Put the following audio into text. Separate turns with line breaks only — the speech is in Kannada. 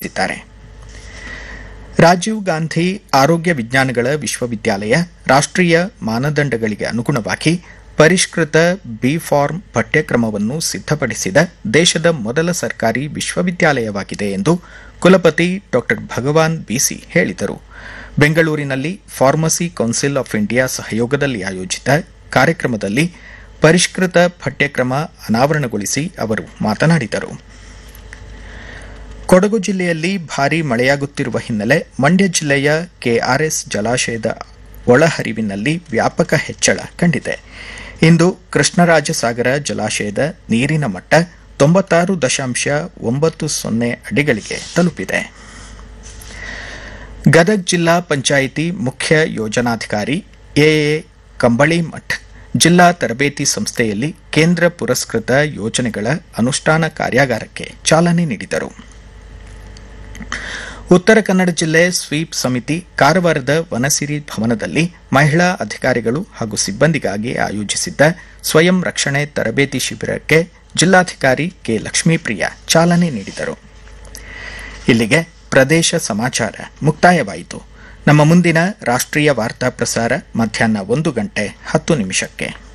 ತಿಳಿಸಿದ್ದಾರೆ ರಾಜೀವ್ ಗಾಂಧಿ ಆರೋಗ್ಯ ವಿಜ್ಞಾನಗಳ ವಿಶ್ವವಿದ್ಯಾಲಯ ರಾಷ್ಟ್ರೀಯ ಮಾನದಂಡಗಳಿಗೆ ಅನುಗುಣವಾಗಿ ಪರಿಷ್ಕೃತ ಬಿ ಫಾರ್ಮ್ ಪಠ್ಯಕ್ರಮವನ್ನು ಸಿದ್ಧಪಡಿಸಿದ ದೇಶದ ಮೊದಲ ಸರ್ಕಾರಿ ವಿಶ್ವವಿದ್ಯಾಲಯವಾಗಿದೆ ಎಂದು ಕುಲಪತಿ ಡಾ ಭಗವಾನ್ ಬಿಸಿ ಹೇಳಿದರು ಬೆಂಗಳೂರಿನಲ್ಲಿ ಫಾರ್ಮಸಿ ಕೌನ್ಸಿಲ್ ಆಫ್ ಇಂಡಿಯಾ ಸಹಯೋಗದಲ್ಲಿ ಆಯೋಜಿತ ಕಾರ್ಯಕ್ರಮದಲ್ಲಿ ಪರಿಷ್ಕೃತ ಪಠ್ಯಕ್ರಮ ಅನಾವರಣಗೊಳಿಸಿ ಅವರು ಮಾತನಾಡಿದರು ಕೊಡಗು ಜಿಲ್ಲೆಯಲ್ಲಿ ಭಾರೀ ಮಳೆಯಾಗುತ್ತಿರುವ ಹಿನ್ನೆಲೆ ಮಂಡ್ಯ ಜಿಲ್ಲೆಯ ಕೆಆರ್ಎಸ್ ಜಲಾಶಯದ ಒಳಹರಿವಿನಲ್ಲಿ ವ್ಯಾಪಕ ಹೆಚ್ಚಳ ಕಂಡಿದೆ ಇಂದು ಕೃಷ್ಣರಾಜಸಾಗರ ಜಲಾಶಯದ ನೀರಿನ ಮಟ್ಟ ತೊಂಬತ್ತಾರು ದಶಾಂಶ ಒಂಬತ್ತು ಸೊನ್ನೆ ಅಡಿಗಳಿಗೆ ತಲುಪಿದೆ ಗದಗ್ ಜಿಲ್ಲಾ ಪಂಚಾಯಿತಿ ಮುಖ್ಯ ಯೋಜನಾಧಿಕಾರಿ ಎಎ ಕಂಬಳಿಮಠ್ ಜಿಲ್ಲಾ ತರಬೇತಿ ಸಂಸ್ಥೆಯಲ್ಲಿ ಕೇಂದ್ರ ಪುರಸ್ಕೃತ ಯೋಜನೆಗಳ ಅನುಷ್ಠಾನ ಕಾರ್ಯಾಗಾರಕ್ಕೆ ಚಾಲನೆ ನೀಡಿದರು ಉತ್ತರ ಕನ್ನಡ ಜಿಲ್ಲೆ ಸ್ವೀಪ್ ಸಮಿತಿ ಕಾರವಾರದ ವನಸಿರಿ ಭವನದಲ್ಲಿ ಮಹಿಳಾ ಅಧಿಕಾರಿಗಳು ಹಾಗೂ ಸಿಬ್ಬಂದಿಗಾಗಿ ಆಯೋಜಿಸಿದ್ದ ಸ್ವಯಂ ರಕ್ಷಣೆ ತರಬೇತಿ ಶಿಬಿರಕ್ಕೆ ಜಿಲ್ಲಾಧಿಕಾರಿ ಕೆ ಲಕ್ಷ್ಮೀಪ್ರಿಯ ಚಾಲನೆ ನೀಡಿದರು ಇಲ್ಲಿಗೆ ಪ್ರದೇಶ ಸಮಾಚಾರ ಮುಕ್ತಾಯವಾಯಿತು ನಮ್ಮ ಮುಂದಿನ ರಾಷ್ಟ್ರೀಯ ವಾರ್ತಾ ಪ್ರಸಾರ ಮಧ್ಯಾಹ್ನ ಒಂದು ಗಂಟೆ ಹತ್ತು ನಿಮಿಷಕ್ಕೆ